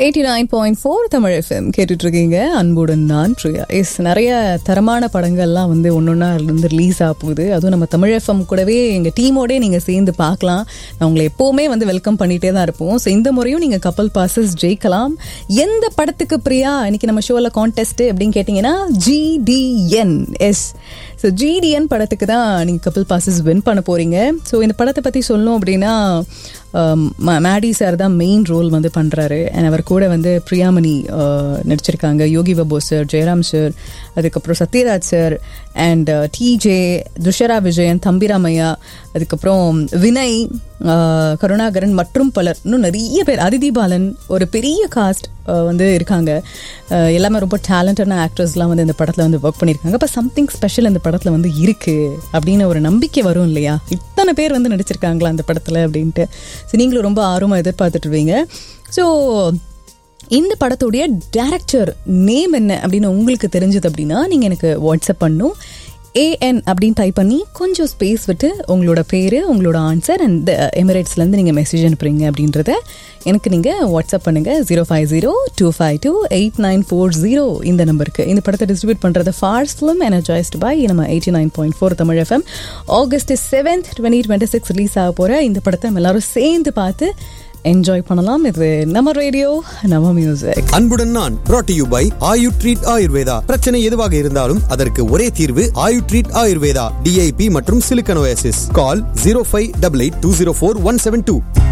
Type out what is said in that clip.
eighty nine point four Tamil FM கேட்டுட்டு இருக்கீங்க அன்புடன் நான் பிரியா எஸ் நிறைய தரமான படங்கள்லாம் வந்து ஒன்னொன்னா இருந்து ரிலீஸ் ஆக போகுது அதுவும் நம்ம தமிழ் எஃப்எம் கூடவே எங்கள் டீமோடே நீங்கள் சேர்ந்து பார்க்கலாம் நான் உங்களை எப்போவுமே வந்து வெல்கம் பண்ணிகிட்டே தான் இருப்போம் ஸோ இந்த முறையும் நீங்கள் கப்பல் பாசஸ் ஜெயிக்கலாம் எந்த படத்துக்கு பிரியா இன்னைக்கு நம்ம ஷோவில் கான்டெஸ்ட் அப்படின்னு கேட்டிங்கன்னா ஜிடிஎன் எஸ் ஸோ ஜிடிஎன் படத்துக்கு தான் நீங்கள் கப்பல் பாசஸ் வின் பண்ண போகிறீங்க ஸோ இந்த படத்தை பற்றி சொல்லணும் அப்படின்னா மேடி சார் தான் மெயின் ரோல் வந்து பண்ணுறாரு அண்ட் அவர் கூட வந்து பிரியாமணி நடிச்சிருக்காங்க யோகி பாபு சார் ஜெயராம் சார் அதுக்கப்புறம் Sathyaraj sir and DJ Dushara Vijayan Thambiramaiah அதுக்கப்புறம் வினய் கருணாகரன் மற்றும் பலர் இன்னும் நிறைய பேர் அதிதி பாலன் ஒரு பெரிய காஸ்ட் வந்து இருக்காங்க எல்லாமே ரொம்ப டேலண்டடான ஆக்டர்ஸ்லாம் வந்து இந்த படத்தில் வந்து ஒர்க் பண்ணியிருக்காங்க இப்போ சம்திங் ஸ்பெஷல் இந்த படத்தில் வந்து இருக்குது அப்படின்னு ஒரு நம்பிக்கை வரும் இல்லையா இத்தனை பேர் வந்து நடிச்சிருக்காங்களா அந்த படத்தில் அப்படின்ட்டு ஸோ நீங்களும் ரொம்ப ஆர்வமாக எதிர்பார்த்துட்ருவீங்க ஸோ இந்த படத்துடைய டேரக்டர் நேம் என்ன அப்படின்னு உங்களுக்கு தெரிஞ்சது அப்படின்னா நீங்கள் எனக்கு வாட்ஸ்அப் பண்ணும் ஏஎன் அப்படின்னு டைப் பண்ணி கொஞ்சம் ஸ்பேஸ் விட்டு உங்களோட பேர் உங்களோட ஆன்சர் அண்ட் எமிரேட்ஸ்லேருந்து நீங்கள் மெசேஜ் அனுப்புறீங்க அப்படின்றத எனக்கு நீங்கள் வாட்ஸ்அப் பண்ணுங்கள் zero five zero two five two eight nine four zero இந்த நம்பருக்கு இந்த படத்தை டிஸ்ட்ரிபியூட் பண்ணுறது ஃபார்ஸ் ஃபிலிம் எனர்ஜைஸ்ட் பை நம்ம eighty nine point four Tamil FM August seventh twenty twenty six release ஆக போகிற இந்த படத்தை நம்ம எல்லாரும் சேர்ந்து பார்த்து என்ஜாய் பண்ணலாம் இது நம்ம ரேடியோ நம்ம மியூசிக் அன்புடன் நான் brought to you by Ayu treat Ayurveda பிரச்சனை எதுவாக இருந்தாலும் அதற்கு ஒரே தீர்வு ஆயு ட்ரீட் ஆயுர்வேதா டிஐபி மற்றும் சிலிக்கனோசிஸ் call zero five double eight two zero four one seven two